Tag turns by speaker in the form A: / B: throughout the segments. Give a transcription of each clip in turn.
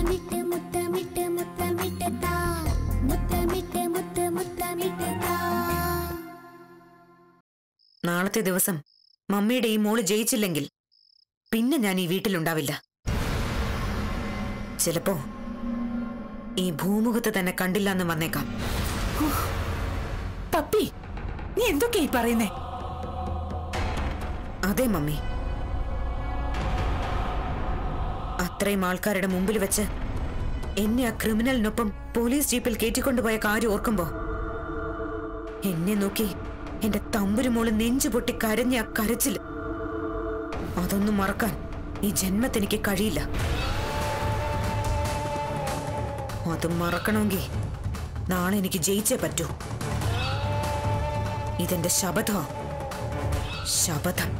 A: മുത്തമിട്ട് മുത്തമിട്ട് മുത്തമിട്ട് താ മുത്തമിട്ട് മുത്ത് മുത്തമിട്ട് താ
B: നാളത്തെ ദിവസം മമ്മിയുടെ ഈ മോള് ജയിച്ചില്ലെങ്കിൽ പിന്നെ ഞാൻ ഈ വീട്ടിലുണ്ടാവില്ല ചിലപ്പോ ഈ ഭൂമുഖത്ത് തന്നെ കണ്ടില്ല എന്ന് വന്നേക്കാം
C: പപ്പി നീ എന്തൊക്കെയാ ഈ പറയുന്നേ
B: അതെ മമ്മി അത്രയും ആൾക്കാരുടെ മുമ്പിൽ വെച്ച് എന്നെ ആ ക്രിമിനലിനൊപ്പം പോലീസ് ജീപ്പിൽ കയറ്റിക്കൊണ്ടുപോയ കാര്യം ഓർക്കുമ്പോ എന്നെ നോക്കി എന്റെ തമ്പുരുമോള് നെഞ്ചു പൊട്ടി കരഞ്ഞ ആ കരച്ചില് അതൊന്നും മറക്കാൻ ഈ ജന്മത്തെനിക്ക് കഴിയില്ല അത് മറക്കണമെങ്കിൽ നാളെ എനിക്ക് ജയിച്ചേ പറ്റൂ ഇതെന്റെ ശപഥം ശപഥം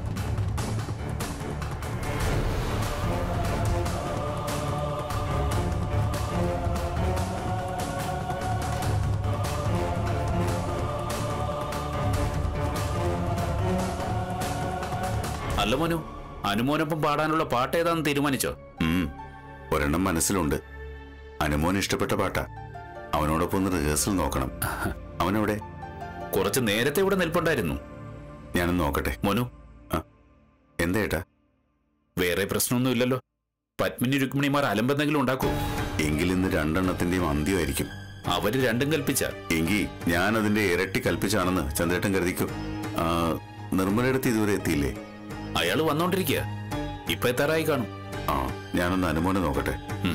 D: അല്ല മോനു അനുമോനൊപ്പം പാടാനുള്ള പാട്ട് ഏതാന്ന് തീരുമാനിച്ചോ
E: ഉം, ഒരെണ്ണം മനസ്സിലുണ്ട് അനുമോൻ ഇഷ്ടപ്പെട്ട പാട്ടാ അവനോടൊപ്പം ഒന്ന് റിഹേഴ്സൽ നോക്കണം അവനവിടെ
D: കുറച്ച് നേരത്തെ ഇവിടെ നിൽപ്പുണ്ടായിരുന്നു
E: ഞാനൊന്ന് നോക്കട്ടെ
D: മോനു
E: എന്താ ഏട്ടാ
D: വേറെ പ്രശ്നമൊന്നും ഇല്ലല്ലോ പത്മിനി രുക്മിണിമാർ അലമ്പെന്തെങ്കിലും ഉണ്ടാക്കൂ
E: എങ്കിൽ ഇന്ന് രണ്ടെണ്ണത്തിന്റെയും അന്ത്യമായിരിക്കും
D: അവര് രണ്ടും കൽപ്പിച്ച
E: എങ്കിൽ ഞാൻ അതിന്റെ ഇരട്ടി കൽപ്പിച്ചാണെന്ന് ചന്ദ്രേട്ടൻ കരുതിക്കും ആ, നിർമ്മലയിടത്ത് ഇതുവരെ എത്തിയില്ലേ
D: അയാള് വന്നോണ്ടിരിക്കുക ഇപ്പൊ എത്താറായി കാണും
E: ആ ഞാനൊന്ന് അനുമോനെ നോക്കട്ടെ
D: ഉം.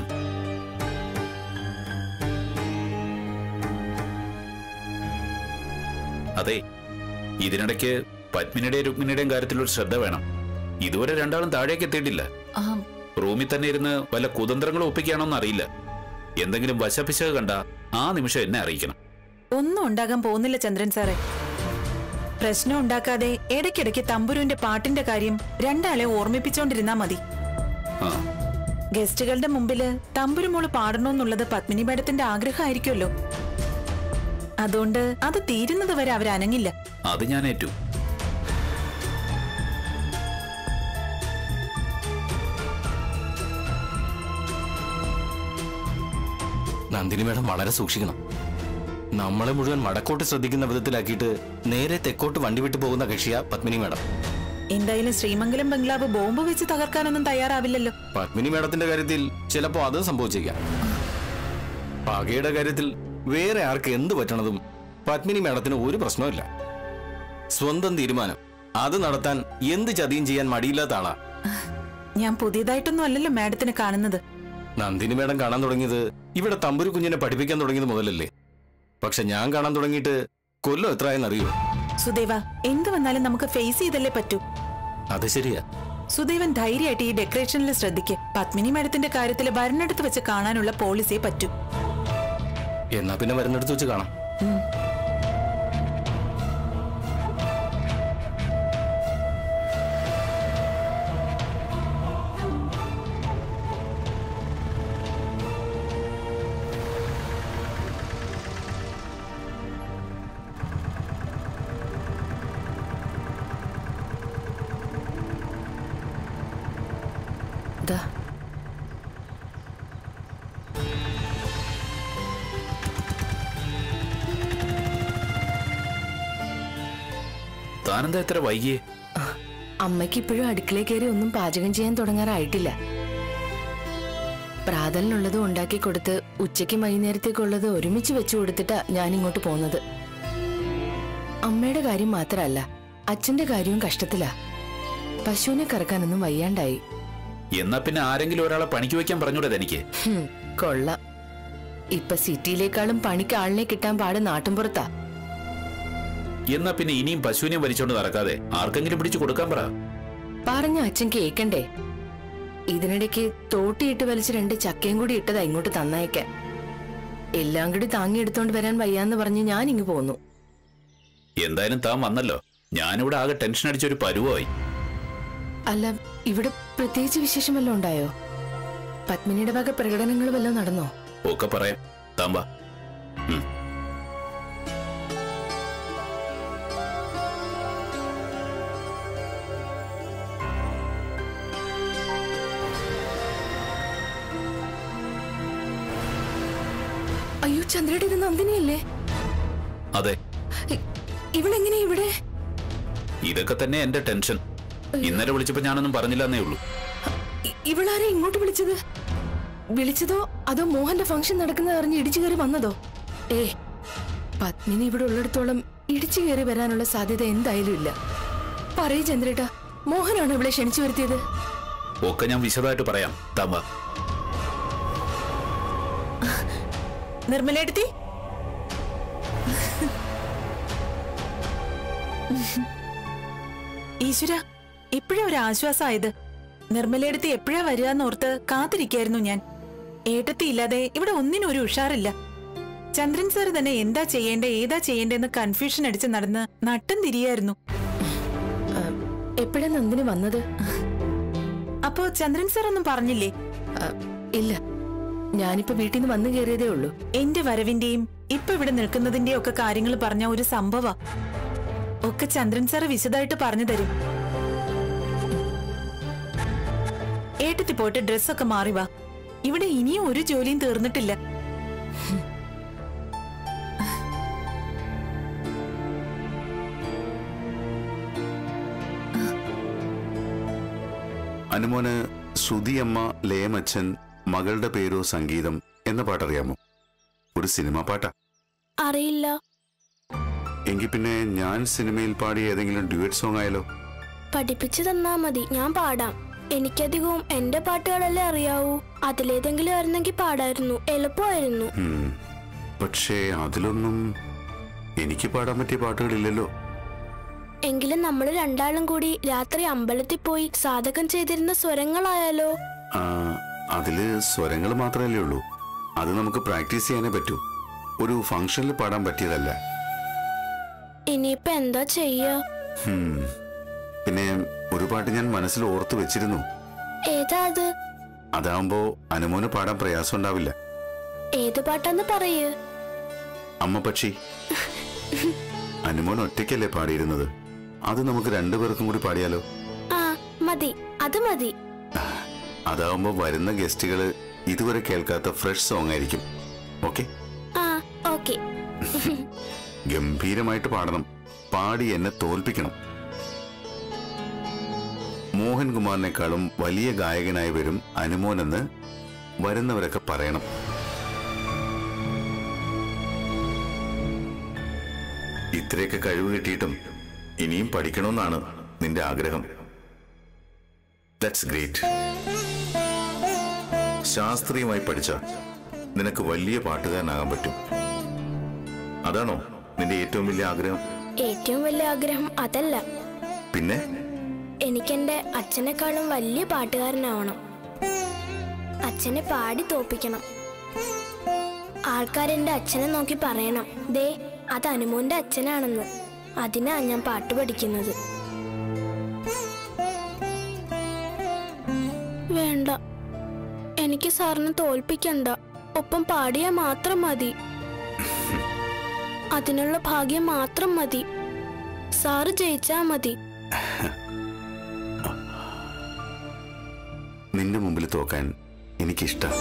D: അതെ ഇതിനിടയ്ക്ക് പത്മിനിയുടെയും രുക്മിണിയുടെയും കാര്യത്തിൽ ഒരു ശ്രദ്ധ വേണം ഇതുവരെ രണ്ടാളും താഴേക്ക് എത്തിയിട്ടില്ല റൂമിൽ തന്നെ ഇരുന്ന് വല്ല കുതന്ത്രങ്ങളും ഒപ്പിക്കുകയാണോന്ന് അറിയില്ല എന്തെങ്കിലും വശപ്പിശക കണ്ട ആ നിമിഷം എന്നെ അറിയിക്കണം
C: ഒന്നും ഉണ്ടാകാൻ പോകുന്നില്ല ചന്ദ്രൻ സാറേ പ്രശ്നം ഉണ്ടാക്കാതെ ഇടയ്ക്കിടയ്ക്ക് തമ്പുരുവിന്റെ പാട്ടിന്റെ കാര്യം രണ്ടാളെ ഓർമ്മിപ്പിച്ചോണ്ടിരുന്നാ മതി
D: ആ
C: ഗസ്റ്റുകളുടെ മുമ്പില് തമ്പുരുമോള് പാടണമെന്നുള്ളത് പത്മിനി മേഡത്തിന്റെ ആഗ്രഹമായിരിക്കുമല്ലോ അതുകൊണ്ട് അത് തീരുന്നത് വരെ അവരനങ്ങില്ല
D: അത് ഞാൻ ഏറ്റു
F: നന്ദിനി മേഡം വളരെ സൂക്ഷിക്കണം നമ്മളെ മുഴുവൻ വടക്കോട്ട് ശ്രദ്ധിക്കുന്ന വിധത്തിലാക്കിയിട്ട് നേരെ തെക്കോട്ട് വണ്ടി വിട്ടു പോകുന്ന കക്ഷിയ പത്മിനി മേഡം
C: എന്തായാലും ശ്രീമംഗലം ബംഗ്ലാവ് ബോംബ് വെച്ച് തകർക്കാനൊന്നും തയ്യാറാവില്ലല്ലോ
F: പത്മിനി മേഡത്തിന്റെ കാര്യത്തിൽ ചിലപ്പോ അതും സംഭവിച്ചേക്കാം പകയുടെ കാര്യത്തിൽ വേറെ ആർക്ക് എന്ത് പറ്റണതും പത്മിനി മേഡത്തിന് ഒരു പ്രശ്നവുമില്ല സ്വന്തം തീരുമാനം അത് നടത്താൻ എന്ത് ചതിയും ചെയ്യാൻ മടിയില്ലാത്ത ആളാ
C: ഞാൻ പുതിയതായിട്ടൊന്നും അല്ലല്ലോ മാഡത്തിന് കാണുന്നത്
F: നന്ദിനി മേഡം കാണാൻ തുടങ്ങിയത് ഇവിടെ തമ്പുരു കുഞ്ഞിനെ പഠിപ്പിക്കാൻ തുടങ്ങിയത് മുതലല്ലേ പക്ഷെ ഞാൻ കാണാൻ തുടങ്ങിയിട്ട് കൊല്ലം എത്രയെന്നറിയോ
C: സുദേവ എന്ത് വന്നാലും നമുക്ക് ഫേസ് ചെയ്തല്ലേ പറ്റൂ
F: അത് ശരിയാ
C: സുദേവൻ ധൈര്യമായിട്ട് ഈ ഡെക്കറേഷനിൽ ശ്രദ്ധിക്ക് പത്മിനി മാഡത്തിന്റെ കാര്യത്തിൽ ഭരണടുത്ത് വെച്ച് കാണാനുള്ള പോളിസിയെ പറ്റൂ
F: എന്നാ പിന്നെ വരുന്നിടത്ത് വെച്ച് കാണാം
B: ദാ
D: താനെന്താ എത്ര വൈകിയേ
G: അമ്മയ്ക്ക് ഇപ്പോഴും അടുക്കളയിൽ കയറി ഒന്നും പാചകം ചെയ്യാൻ തുടങ്ങാറായിട്ടില്ല പ്രാതലിനുള്ളത് ഉണ്ടാക്കി കൊടുത്ത് ഉച്ചയ്ക്ക് വൈകുന്നേരത്തേക്കുള്ളത് ഒരുമിച്ച് വെച്ചു കൊടുത്തിട്ടാ ഞാൻ ഇങ്ങോട്ട് പോകുന്നത് അമ്മയുടെ കാര്യം മാത്രമല്ല അച്ഛന്റെ കാര്യവും കഷ്ടത്തിലാ പശുവിനെ കറക്കാനൊന്നും വയ്യാണ്ടായി
D: എന്നാ പിന്നെ ആരെങ്കിലും ഒരാളെ പണിക്ക് വെക്കാൻ പറഞ്ഞൂടെ തനിക്ക്
G: ഹും, കൊള്ളാം ഇപ്പൊ സിറ്റിയിലേക്കാളും പണിക്ക് ആളിനെ കിട്ടാൻ പാട് നാട്ടിൻപുറത്താ
D: എന്നാ പിന്നെ ഇനിയും പശുവിനെ വലിച്ചോണ്ട് നടക്കാതെ ആർക്കെങ്കിലും പിടിച്ചു കൊടുക്കാൻ പറ
G: പറഞ്ഞ അച്ഛൻ കേക്കണ്ടേ ഇതിനിടയ്ക്ക് തോട്ടിയിട്ട് വലിച്ച് രണ്ട് ചക്കയും കൂടി ഇട്ടതാ ഇങ്ങോട്ട് തന്നയക്കാൻ എല്ലാം കൂടി താങ്ങിയെടുത്തോണ്ട് വരാൻ വയ്യാന്ന് പറഞ്ഞ് ഞാൻ ഇങ്ങ് പോന്നു
D: എന്തായാലും താൻ വന്നല്ലോ ഞാനിവിടെ ആകെ ടെൻഷൻ അടിച്ചൊരു പരുവായി
G: അല്ല ഇവിടെ പ്രത്യേകിച്ച് വിശേഷം വല്ലതും ഉണ്ടായോ പത്മിനിയുടെ വക പ്രകടനങ്ങൾ വല്ലതും നടന്നോ
D: ഒക്കെ പറയാം താൻ വാ ഉം.
G: ചന്ദ്രയുടെ ഇത് നന്ദിനിയല്ലേ
D: അതെ
G: ഇ- ഇവളെങ്ങനെ ഇവിടെ
D: ഇതൊക്കെ തന്നെ എന്റെ ടെൻഷൻ ഇന്നലെ വിളിച്ചപ്പോ ഞാനൊന്നും പറഞ്ഞില്ലെന്നേ ഉള്ളൂ
G: ഇ- ഇവളാരെ ഇങ്ങോട്ട് വിളിച്ചത് വിളിച്ചതോ അതോ മോഹന്റെ ഫംഗ്ഷൻ നടക്കുന്നത് അറിഞ്ഞ് ഇടിച്ചു കയറി വന്നതോ ഏ പത്മിനി ഇവിടെ ഉള്ളിടത്തോളം ഇടിച്ചു കയറി വരാനുള്ള സാധ്യത എന്തായാലും ഇല്ല പറയൂ ചന്ദ്രേട്ടാ മോഹനാണോ ഇവിടെ ക്ഷണിച്ചു വരുത്തിയത്
D: ഒക്കെ ഞാൻ വിശദമായിട്ട് പറയാം താമ്പ
C: നിർമ്മലെടുത്തി ഈശ്വര ഇപ്പോഴാ ഒരു ആശ്വാസമായത് നിർമ്മലയെടുത്ത് എപ്പോഴാ വരികയെന്നോർത്ത് കാത്തിരിക്കായിരുന്നു ഞാൻ ഏട്ടത്തി ഇല്ലാതെ ഇവിടെ ഒന്നിനും ഒരു ഉഷാറില്ല ചന്ദ്രൻ സാർ തന്നെ എന്താ ചെയ്യേണ്ടേ ഏതാ ചെയ്യേണ്ടേന്ന് കൺഫ്യൂഷൻ അടിച്ച് നടന്ന് നട്ടം തിരിയായിരുന്നു
G: എപ്പോഴാ നന്ദിനി വന്നത്
C: അപ്പോ ചന്ദ്രൻ സാർ ഒന്നും പറഞ്ഞില്ലേ
G: ആ, ഇല്ല ഞാനിപ്പോ വീട്ടിൽ നിന്ന് വന്നു കയറിയതേ ഉള്ളൂ
C: എന്റെ വരവിന്റെയും ഇപ്പൊ ഇവിടെ നിൽക്കുന്നതിന്റെയും ഒക്കെ കാര്യങ്ങൾ പറഞ്ഞ ഒരു സംഭവ ഒക്കെ ചന്ദ്രൻ സാറ് വിശദമായിട്ട് പറഞ്ഞു തരും ഏട്ടത്തി പോയിട്ട് ഡ്രസ്സൊക്കെ മാറി വാ ഇവിടെ ഇനിയും ഒരു ജോലിയും തീർന്നിട്ടില്ല
E: അനുമോന് ശ്രുതിയമ്മ ലയമച്ചൻ മകളുടെ പേരോ സംഗീതം എന്ന പാട്ടറിയാമോ ഒരു സിനിമ പാട്ടാ
A: അറിയില്ല
E: എങ്കിൽ പിന്നെ ഞാൻ സിനിമയിൽ പാടിയ ഏതെങ്കിലും ഡ്യുവറ്റ് സോങ് ആയാലോ
A: പഠിപ്പിച്ചു തന്നാ മതി ഞാൻ പാടാം എനിക്കധികവും എന്റെ പാട്ടുകളല്ലേ അറിയാവൂ അതിലേതെങ്കിലും ആയിരുന്നെങ്കിൽ പാടായിരുന്നു എളുപ്പമായിരുന്നു
E: ഉം. പക്ഷേ അതിലൊന്നും എനിക്ക് പാടാൻ പറ്റിയ പാട്ടുകളില്ലല്ലോ
A: എങ്കിലും നമ്മൾ രണ്ടാളും കൂടി രാത്രി അമ്പലത്തിൽ പോയി സാധകം ചെയ്തിരുന്ന സ്വരങ്ങളായാലോ
E: ആ, അതില് സ്വരങ്ങൾ മാത്രമല്ലേ ഉള്ളൂ അത് നമുക്ക് പ്രാക്ടീസ് ചെയ്യാനേ പറ്റൂ ഒരു ഫംഗ്ഷനിൽ പാടാൻ പറ്റിയതല്ല
A: ഇനിയിപ്പൊ എന്താ ചെയ്യാ
E: ഉം. പിന്നെ ഒരു പാട്ട് ഞാൻ മനസ്സിൽ ഓർത്തു വെച്ചിരുന്നു
A: ഏതാ അത്
E: അതാവുമ്പോ അനുമോന് പാടാൻ പ്രയാസം ഉണ്ടാവില്ല
A: ഏത് പാട്ടാന്ന് പറയ്
E: അമ്മ പക്ഷി അനുമോൻ ഒറ്റയ്ക്കല്ലേ പാടിയിരുന്നത് അത് നമുക്ക് രണ്ടുപേർക്കും കൂടി പാടിയാലോ
A: ആ മതി അത് മതി
E: അതാവുമ്പോ വരുന്ന ഗസ്റ്റുകള് ഇതുവരെ കേൾക്കാത്ത ഫ്രഷ് സോങ് ആയിരിക്കും ഓക്കെ
A: ആ ഓക്കെ
E: ഗംഭീരമായിട്ട് പാടണം പാടി എന്നെ തോൽപ്പിക്കണം മോഹൻകുമാറിനേക്കാളും വലിയ ഗായകനായി വരും അനുമോനെന്ന് വരുന്നവരൊക്കെ പറയണം ഇത്രയൊക്കെ കഴിവ് കിട്ടിയിട്ടും ഇനിയും പഠിക്കണമെന്നാണ് നിന്റെ ആഗ്രഹം ദാറ്റ്സ് ഗ്രേറ്റ് ശാസ്ത്രീയമായി പഠിച്ച നിനക്ക് വലിയ പാട്ടുകാരനാകാൻ പറ്റും അതാണോ നിന്റെ ഏറ്റവും വലിയ ആഗ്രഹം
A: ഏറ്റവും വലിയ ആഗ്രഹം അതല്ല
E: പിന്നെ
A: എനിക്കെന്റെ അച്ഛനെക്കാളും വലിയ പാട്ടുകാരനാവണം അച്ഛനെ പാടി തോപ്പിക്കണം ആൾക്കാരെന്റെ അച്ഛനെ നോക്കി പറയണം ദേ അത് അനുമോന്റെ അച്ഛനാണെന്ന് അതിനാ ഞാൻ പാട്ട് പഠിക്കുന്നത് വേണ്ട എനിക്ക് സാറിനെ തോൽപ്പിക്കണ്ട ഒപ്പം പാടിയാ മാത്രം മതി അതിനുള്ള ഭാഗ്യം മാത്രം മതി സാറ് ജയിച്ചാ മതി
E: നിന്റെ മുമ്പിൽ തോക്കാൻ എനിക്കിഷ്ടം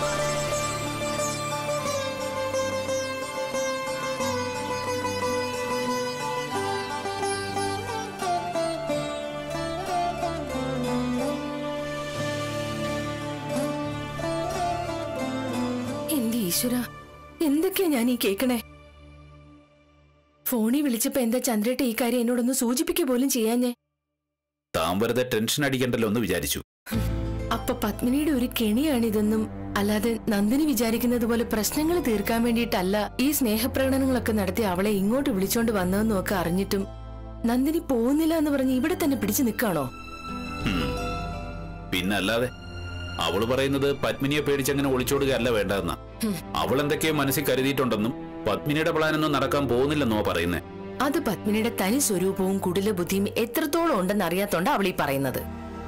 G: എന്റെ ഈശ്വര എന്തൊക്കെയാ ഞാൻ ഈ കേക്കണേ ഫോണിൽ വിളിച്ചപ്പോ എന്താ ചന്ദ്രേട്ട ഈ കാര്യം എന്നോടൊന്ന് സൂചിപ്പിക്കുക പോലും ചെയ്യാഞ്ഞേ
D: താൻ വെറുതെ ടെൻഷൻ അടിക്കണ്ടല്ലോ എന്ന് വിചാരിച്ചു
G: അപ്പൊ പത്മിനിയുടെ ഒരു കെണിയാണിതെന്നും അല്ലാതെ നന്ദിനി വിചാരിക്കുന്നത് പോലെ പ്രശ്നങ്ങൾ തീർക്കാൻ വേണ്ടിയിട്ടല്ല ഈ സ്നേഹപ്രകടനങ്ങളൊക്കെ നടത്തി അവളെ ഇങ്ങോട്ട് വിളിച്ചോണ്ട് വന്നതെന്നും ഒക്കെ അറിഞ്ഞിട്ടും നന്ദിനി പോകുന്നില്ല എന്ന് പറഞ്ഞ് ഇവിടെ തന്നെ പിടിച്ചു നിൽക്കാണോ
D: ഉം. പിന്നല്ലാതെ അവള് പറയുന്നത് പത്മിനിയെ പേടിച്ചങ്ങനെ ഒളിച്ചോടുകയല്ല വേണ്ടതെന്ന അവൾ എന്തൊക്കെയോ മനസ്സിൽ കരുതിയിട്ടുണ്ടെന്നും പത്മിനിയുടെ പ്ലാനൊന്നും നടക്കാൻ പോകുന്നില്ലെന്നോ പറയുന്നേ
G: അത് പത്മിനിയുടെ തനി സ്വരൂപവും കുടില ബുദ്ധിയും എത്രത്തോളം ഉണ്ടെന്ന് അറിയാത്തോണ്ട് അവൾ ഈ പറയുന്നത്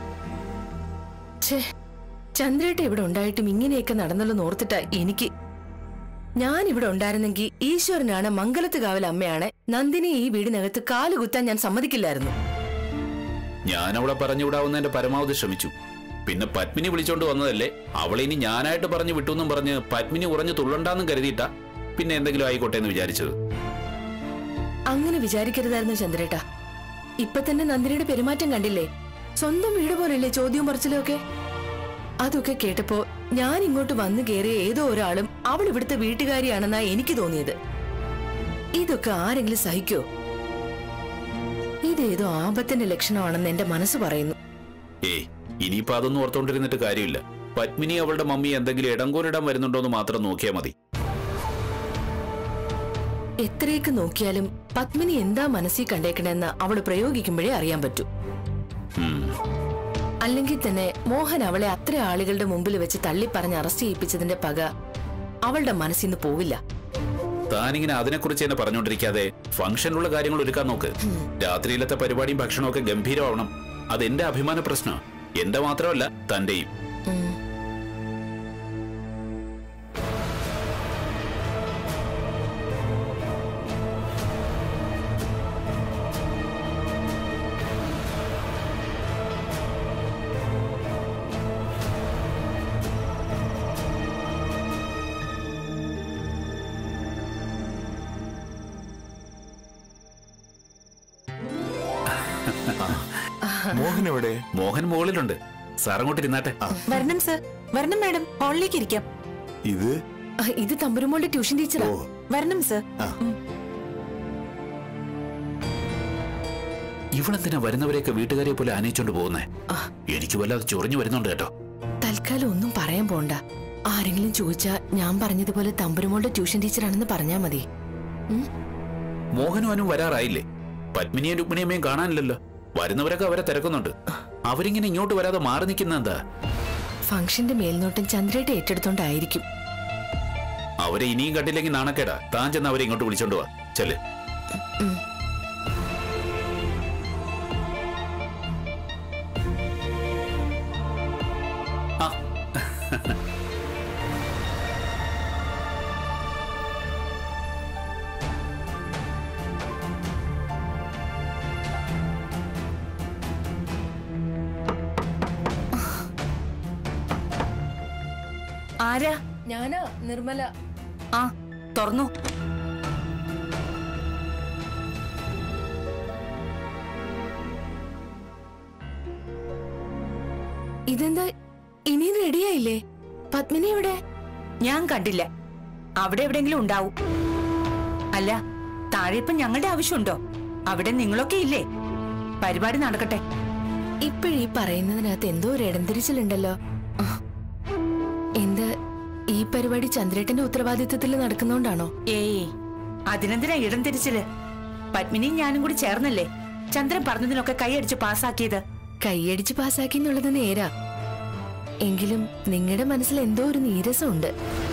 G: ഛേ ചന്ദ്രേട്ട ഇവിടെ ഉണ്ടായിട്ടും ഇങ്ങനെയൊക്കെ നടന്നല്ലോ ഓർത്തിട്ടാ എനിക്ക് ഞാൻ ഇവിടെ ഉണ്ടായിരുന്നെങ്കിൽ ഈശ്വരനാണ് മംഗലത്ത് കാവൽ അമ്മയാണ് നന്ദിനി ഈ വീടിനകത്ത് കാലുകുത്താൻ ഞാൻ സമ്മതിക്കില്ലായിരുന്നു
D: ഞാൻ അവളെ പറഞ്ഞുവിടാവുന്നതിന്റെ പരമാവധി ശ്രമിച്ചു പിന്നെ പത്മിനി വിളിച്ചോണ്ട് വന്നതല്ലേ അവളെ ഇനി ഞാനായിട്ട് പറഞ്ഞു വിട്ടുവെന്നും പറഞ്ഞ് പത്മിനി ഉറഞ്ഞു തുള്ളണ്ടാന്നും കരുതിയിട്ടാ പിന്നെ എന്തെങ്കിലും ആയിക്കോട്ടെ എന്ന് വിചാരിച്ചത്
G: അങ്ങനെ വിചാരിക്കരുതായിരുന്നു ചന്ദ്രേട്ടാ ഇപ്പൊ തന്നെ നന്ദിനിയുടെ പെരുമാറ്റം കണ്ടില്ലേ സ്വന്തം വീട് പോലല്ലേ ചോദ്യവും പറച്ചിലും ഒക്കെ അതൊക്കെ കേട്ടപ്പോ ഞാൻ ഇങ്ങോട്ട് വന്നു കയറിയ ഏതോ ഒരാളും അവൾ ഇവിടുത്തെ വീട്ടുകാരിയാണെന്നാ എനിക്ക് തോന്നിയത് ഇതൊക്കെ ആരെങ്കിലും സഹിക്കോ ഇതേതോ ആപത്തിന്റെ ലക്ഷണമാണെന്ന് എന്റെ മനസ്സ് പറയുന്നു
D: ഏയ് ഇനിയിപ്പോ അതൊന്നും ഓർത്തോണ്ടിരുന്നിട്ട് കാര്യമില്ല പത്മിനി അവളുടെ മമ്മി എന്തെങ്കിലും ഇടങ്കോലിടാൻ വരുന്നുണ്ടോ എന്ന് മാത്രം നോക്കിയാൽ മതി
G: എത്രയൊക്കെ നോക്കിയാലും പത്മിനി എന്താ മനസ്സിൽ കണ്ടേക്കണെന്ന് അവള് പ്രയോഗിക്കുമ്പോഴേ അറിയാൻ പറ്റൂ
D: ഉം.
G: അല്ലെങ്കിൽ തന്നെ മോഹൻ അവളെ അത്ര ആളുകളുടെ മുമ്പിൽ വെച്ച് തള്ളിപ്പറഞ്ഞ് അറസ്റ്റ് ചെയ്യിപ്പിച്ചതിന്റെ പക അവളുടെ മനസ്സിൽ നിന്ന് പോവില്ല
D: താനിങ്ങനെ അതിനെക്കുറിച്ച് തന്നെ പറഞ്ഞുകൊണ്ടിരിക്കാതെ ഫംഗ്ഷനിലുള്ള കാര്യങ്ങൾ ഒരുക്കാൻ നോക്ക് രാത്രിയിലത്തെ പരിപാടിയും ഭക്ഷണവും ഒക്കെ ഗംഭീരമാവണം അത് എന്റെ അഭിമാന പ്രശ്നമാണ് എന്റെ മാത്രമല്ല തന്റെയും
G: ഉം.
H: മോഹൻ എവിടെ
D: മോഹൻ മുകളിലുണ്ട് സാർ അങ്ങോട്ട് ഇരുന്നാട്ടെ
C: വരണം സർ വരണം മാഡം ഹാളിലേക്ക് ഇരിക്കാം
H: ഇത്
G: ആ, ഇത് തമ്പുരുമോളുടെ ട്യൂഷൻ ടീച്ചറാ
H: ഓ
C: വരണം സർ
D: ഇവളെന്തിനാ വരുന്നവരെയൊക്കെ വീട്ടുകാരെ പോലെ ആനയിച്ചോണ്ട് പോകുന്നേ എനിക്ക് വല്ലാതെ ചൊറിഞ്ഞു വരുന്നുണ്ട് കേട്ടോ
G: തൽക്കാലം ഒന്നും പറയാൻ പോണ്ട ആരെങ്കിലും ചോദിച്ചാ ഞാൻ പറഞ്ഞതുപോലെ തമ്പുരുമോളുടെ ട്യൂഷൻ ടീച്ചറാണെന്ന് പറഞ്ഞാ മതി
D: മോഹനും അനും വരാറായില്ലേ പത്മിനിയും രുക്മിണിയമ്മയും കാണാനില്ലല്ലോ വരുന്നവരൊക്കെ അവരെ തിരക്കുന്നുണ്ട് അവരിങ്ങനെ ഇങ്ങോട്ട് വരാതെ മാറി നിൽക്കുന്ന എന്താ
G: ഫംഗ്ഷന്റെ മേൽനോട്ടം ചന്ദ്രയുടെ ഏറ്റെടുത്തോണ്ടായിരിക്കും
D: അവരെ ഇനിയും കണ്ടില്ലെങ്കിൽ നാണക്കേടാ താൻ ചെന്ന് അവരെ ഇങ്ങോട്ട് വിളിച്ചോണ്ട് വാ ചെല് ആ
B: ആരാ
G: ഞാനാ നിർമ്മല
B: ആ തുറന്നു
G: ഇതെന്താ ഇനിയും റെഡിയായില്ലേ പത്മിനി എവിടെ
B: ഞാൻ കണ്ടില്ല അവിടെ എവിടെയെങ്കിലും ഉണ്ടാവും അല്ല താഴെ ഇപ്പം ഞങ്ങളുടെ ആവശ്യമുണ്ടോ അവിടെ നിങ്ങളൊക്കെ ഇല്ലേ പരിപാടി നടക്കട്ടെ
G: ഇപ്പോഴീ പറയുന്നതിനകത്ത് എന്തോ ഒരു ഇടംതിരിച്ചിലുണ്ടല്ലോ ആ. എന്ത് ഈ പരിപാടി ചന്ദ്രേട്ടന്റെ ഉത്തരവാദിത്വത്തിൽ നടക്കുന്നോണ്ടാണോ
B: ഏയ് അതിനെന്തിനാ ഇടം തിരിച്ചില് പത്മിനിയും ഞാനും കൂടി ചേർന്നല്ലേ ചന്ദ്രൻ പറഞ്ഞതിനൊക്കെ കൈയടിച്ച് പാസ്സാക്കിയത്
G: കൈയടിച്ച് പാസാക്കി എന്നുള്ളത് നേരാ എങ്കിലും നിങ്ങളുടെ മനസ്സിൽ എന്തോ ഒരു നീരസമുണ്ട്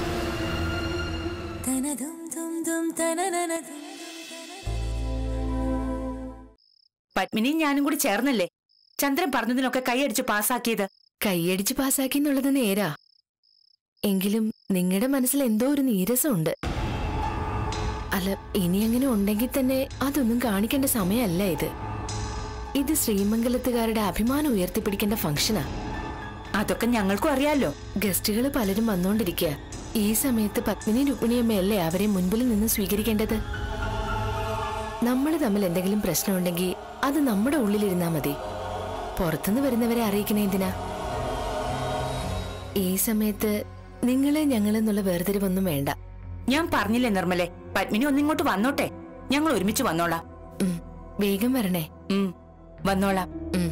B: പത്മിനിയും ഞാനും കൂടി ചേർന്നല്ലേ ചന്ദ്രൻ പറഞ്ഞതിനൊക്കെ കൈയടിച്ച് പാസ്സാക്കിയത്
G: കൈയടിച്ച് പാസാക്കി എന്നുള്ളത് നേരാ എങ്കിലും നിങ്ങളുടെ മനസ്സിൽ എന്തോ ഒരു നീരസമുണ്ട് അല്ല ഇനി അങ്ങനെ ഉണ്ടെങ്കിൽ തന്നെ അതൊന്നും കാണിക്കേണ്ട സമയമല്ല ഇത് ഇത് ശ്രീമംഗലത്തുകാരുടെ അഭിമാനം ഉയർത്തിപ്പിടിക്കേണ്ട ഫംഗ്ഷനാ
B: അതൊക്കെ ഞങ്ങൾക്കും അറിയാലോ
G: ഗസ്റ്റുകൾ പലരും വന്നുകൊണ്ടിരിക്കുക ഈ സമയത്ത് പത്മിനി രുക്മിണിയമ്മയല്ലേ അവരെ മുൻപിൽ നിന്ന് സ്വീകരിക്കേണ്ടത് നമ്മൾ തമ്മിൽ എന്തെങ്കിലും പ്രശ്നമുണ്ടെങ്കിൽ അത് നമ്മുടെ ഉള്ളിലിരുന്നാ മതി പുറത്തുനിന്ന് വരുന്നവരെ അറിയിക്കണേ എന്തിനാ ഈ സമയത്ത് നിങ്ങള് ഞങ്ങളെന്നുള്ള വേർതിരിവൊന്നും വേണ്ട
B: ഞാൻ പറഞ്ഞില്ലേ നിർമ്മലെ പത്മിനി ഒന്നിങ്ങോട്ട് വന്നോട്ടെ ഞങ്ങൾ ഒരുമിച്ച് വന്നോളാം
G: ഉം, വേഗം വരണേ
B: ഉം, വന്നോളാം
G: ഉം.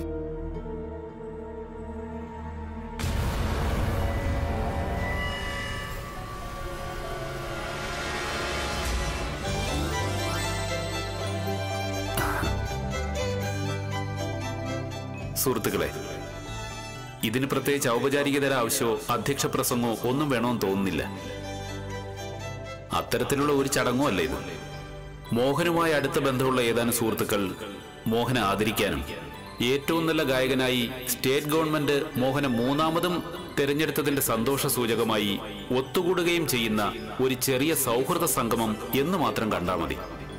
D: സുഹൃത്തുക്കളെ ഇതിന് പ്രത്യേകിച്ച് ഔപചാരികതര ആവശ്യമോ അധ്യക്ഷ പ്രസംഗമോ ഒന്നും വേണമെന്ന് തോന്നുന്നില്ല അത്തരത്തിലുള്ള ഒരു ചടങ്ങോ അല്ല ഇത് മോഹനുമായി അടുത്ത ബന്ധമുള്ള ഏതാനും സുഹൃത്തുക്കൾ മോഹനെ ആദരിക്കാനും ഏറ്റവും നല്ല ഗായകനായി സ്റ്റേറ്റ് ഗവൺമെന്റ് മോഹനെ മൂന്നാമതും തെരഞ്ഞെടുത്തതിന്റെ സന്തോഷ സൂചകമായി ഒത്തുകൂടുകയും ചെയ്യുന്ന ഒരു ചെറിയ സൗഹൃദ സംഗമം എന്ന് മാത്രം കണ്ടാൽ മതി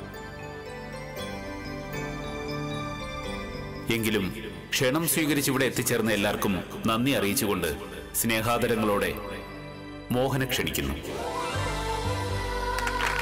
D: എങ്കിലും ക്ഷണം സ്വീകരിച്ച് ഇവിടെ എത്തിച്ചേർന്ന എല്ലാവർക്കും നന്ദി അറിയിച്ചുകൊണ്ട് സ്നേഹാദരങ്ങളോടെ മോഹനെ ക്ഷണിക്കുന്നു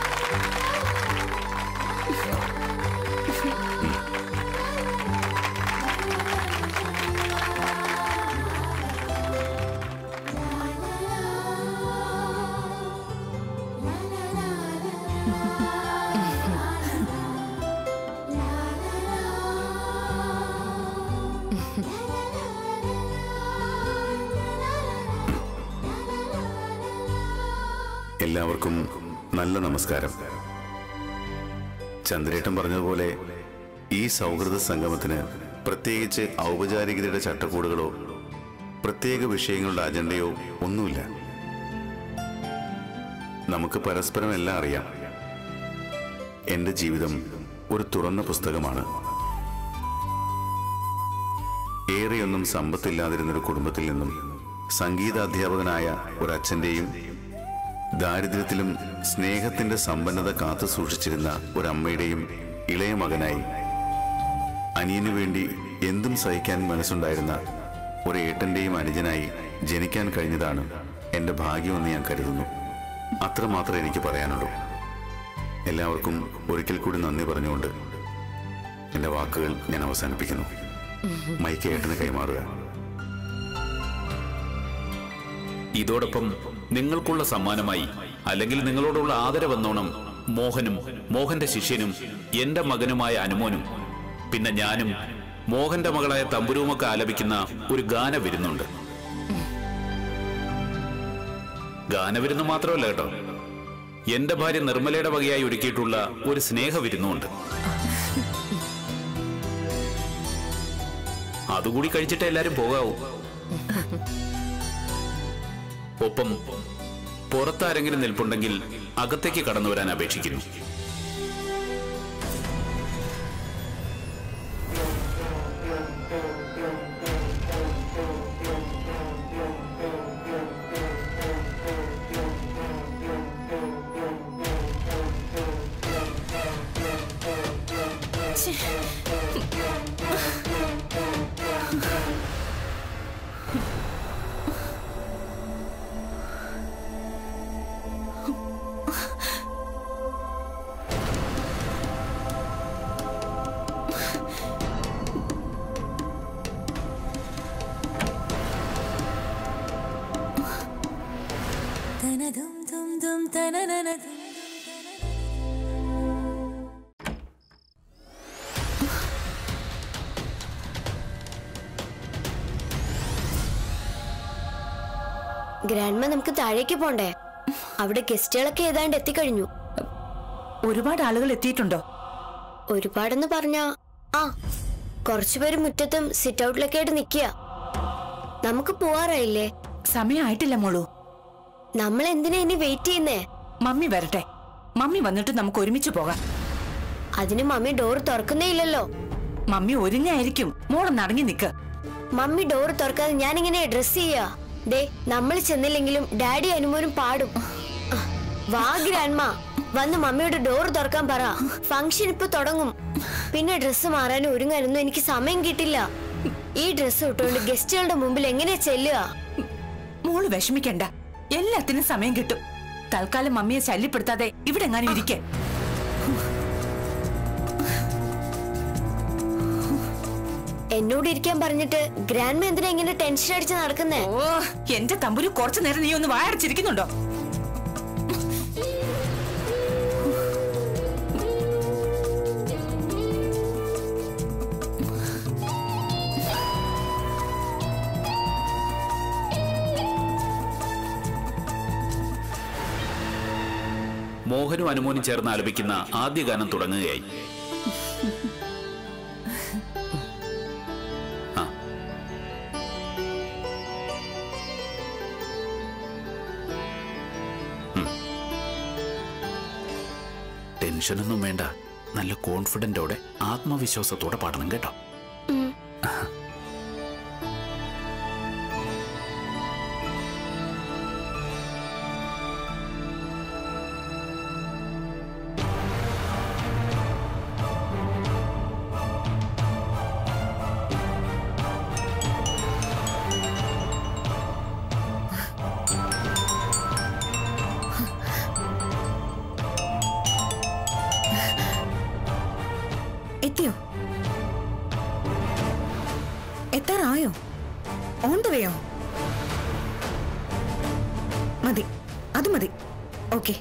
E: എല്ലാവർക്കും നല്ല നമസ്കാരം ചന്ദ്രേട്ടൻ പറഞ്ഞതുപോലെ ഈ സൗഹൃദ സംഗമത്തിന് പ്രത്യേകിച്ച് ഔപചാരികതയുടെ ചട്ടക്കൂടുകളോ പ്രത്യേക വിഷയങ്ങളുടെ അജണ്ടയോ ഒന്നുമില്ല നമുക്ക് പരസ്പരം എല്ലാം അറിയാം എന്റെ ജീവിതം ഒരു തുറന്ന പുസ്തകമാണ് ഏറെയൊന്നും സമ്പത്തില്ലാതിരുന്നൊരു കുടുംബത്തിൽ നിന്നും സംഗീതാധ്യാപകനായ ഒരച്ഛന്റെയും ദാരിദ്ര്യത്തിലും സ്നേഹത്തിന്റെ സമ്പന്നത കാത്തു സൂക്ഷിച്ചിരുന്ന ഒരമ്മയുടെയും ഇളയ മകനായി അനിയനു വേണ്ടി എന്തും സഹിക്കാൻ മനസ്സുണ്ടായിരുന്ന ഒരു ഏട്ടന്റെയും അനുജനായി ജനിക്കാൻ കഴിഞ്ഞതാണ് എന്റെ ഭാഗ്യമെന്ന് ഞാൻ കരുതുന്നു അത്രമാത്രമേ എനിക്ക് പറയാനുള്ളൂ എല്ലാവർക്കും ഒരിക്കൽ കൂടി നന്ദി പറഞ്ഞുകൊണ്ട് എന്റെ വാക്കുകൾ ഞാൻ അവസാനിപ്പിക്കുന്നു മൈക്ക് ഏട്ടന് കൈമാറുക
D: ഇതോടൊപ്പം നിങ്ങൾക്കുള്ള സമ്മാനമായി അല്ലെങ്കിൽ നിങ്ങളോടുള്ള ആദരവെന്നോണം മോഹനും മോഹന്റെ ശിഷ്യനും എന്റെ മകനുമായ അനുമോനും പിന്നെ ഞാനും മോഹന്റെ മകളായ തമ്പുരുമൊക്കെ ആലപിക്കുന്ന ഒരു ഗാനവിരുന്നുണ്ട് ഗാനവിരുന്ന് മാത്രമല്ല കേട്ടോ എന്റെ ഭാര്യ നിർമ്മലയുടെ വകയായി ഒരുക്കിയിട്ടുള്ള ഒരു സ്നേഹവിരുന്നുമുണ്ട് അതുകൂടി കഴിച്ചിട്ട് എല്ലാരും പോകാവൂ ഒപ്പം പുറത്താരെങ്കിലും നിൽപ്പുണ്ടെങ്കിൽ അകത്തേക്ക് കടന്നു വരാൻ അപേക്ഷിക്കുന്നു
H: ഗ്രാൻഡ്മ നമുക്ക് താഴേക്ക് പോണ്ടേ അവിടെ ഗസ്റ്റുകളൊക്കെ ഏതാണ്ട് എത്തിക്കഴിഞ്ഞു
B: ഒരുപാട് ആളുകൾ എത്തിയിട്ടുണ്ടോ
H: ഒരുപാടെന്ന് പറഞ്ഞാ ആ കുറച്ചുപേര് മുറ്റത്തും സിറ്റ് ഔട്ടിലൊക്കെ ആയിട്ട് നിക്കുക നമുക്ക് പോവാറായില്ലേ
B: സമയമായിട്ടില്ല മോളൂ
H: നമ്മൾ എന്തിനാ ഇനി വെയിറ്റ് ചെയ്യുന്നേ
B: മമ്മി വരട്ടെ മമ്മി വന്നിട്ട് നമുക്ക് ഒരുമിച്ച് പോകാം
H: അതിന് മമ്മി ഡോർ തുറക്കുന്നേ ഇല്ലല്ലോ
B: മമ്മി ഒരുങ്ങായിരിക്കും മോളൊന്ന് അടങ്ങി നിക്ക്
H: മമ്മി ഡോർ തുറക്കാതെ ഞാൻ ഇങ്ങനെ ഡ്രസ് ചെയ്യാ ദേ നമ്മൾ ചെന്നില്ലെങ്കിലും ഡാഡി അനുമോനും പാടും വാ ഗ്രാൻഡ്മ വന്ന് മമ്മിയോട് ഡോർ തുറക്കാൻ പറ ഫംഗ്ഷൻ ഇപ്പൊ തുടങ്ങും പിന്നെ ഡ്രസ്സ് മാറാനും ഒരുങ്ങാനൊന്നും എനിക്ക് സമയം കിട്ടില്ല ഈ ഡ്രസ്സ് ഇട്ടുകൊണ്ട് ഗസ്റ്റുകളുടെ മുമ്പിൽ എങ്ങനെ ചെല്ലുക
B: മോള് വിഷമിക്കണ്ട എല്ലാത്തിനും സമയം കിട്ടും തൽക്കാലം മമ്മിയെ ശല്യപ്പെടുത്താതെ ഇവിടെ എങ്ങാനും ഇരിക്കെ
H: എന്നോട് ഇരിക്കാൻ പറഞ്ഞിട്ട് ഗ്രാൻഡ്മ എന്തിനാ ഇങ്ങനെ ടെൻഷൻ അടിച്ച് നടക്കുന്നേ
B: ഓ എന്റെ തമ്പുരു കുറച്ചു നേരം നീ ഒന്ന് വായടച്ചിരിക്കുന്നുണ്ടോ
D: മോഹനും അനുമോനും ചേർന്ന് ആലപിക്കുന്ന ആദ്യ ഗാനം തുടങ്ങുകയായി ആ ഉം. ടെൻഷനൊന്നും വേണ്ട നല്ല കോൺഫിഡന്റോടെ ആത്മവിശ്വാസത്തോടെ പാടണം കേട്ടോ
B: എത്തിയോ എത്താറായോ ഓൺ ദ വേയോ മതി അത് മതി ഓക്കെ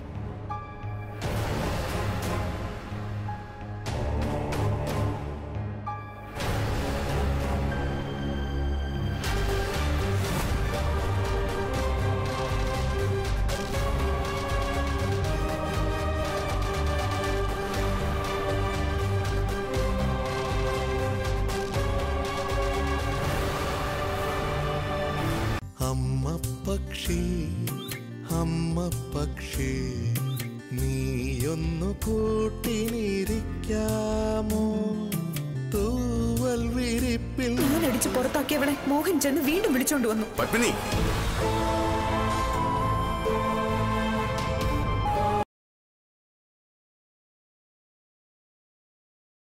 I: പക്ഷേ നീയൊന്നു കൂട്ടിനിരിക്കാമോ തൂവൽ വിരിപ്പിൽ
B: ഞാൻ അടിച്ച് പുറത്താക്കിയവളെ മോഹൻ ചെന്ന് വീണ്ടും വിളിച്ചോണ്ട് വന്നു
E: പത്മിനി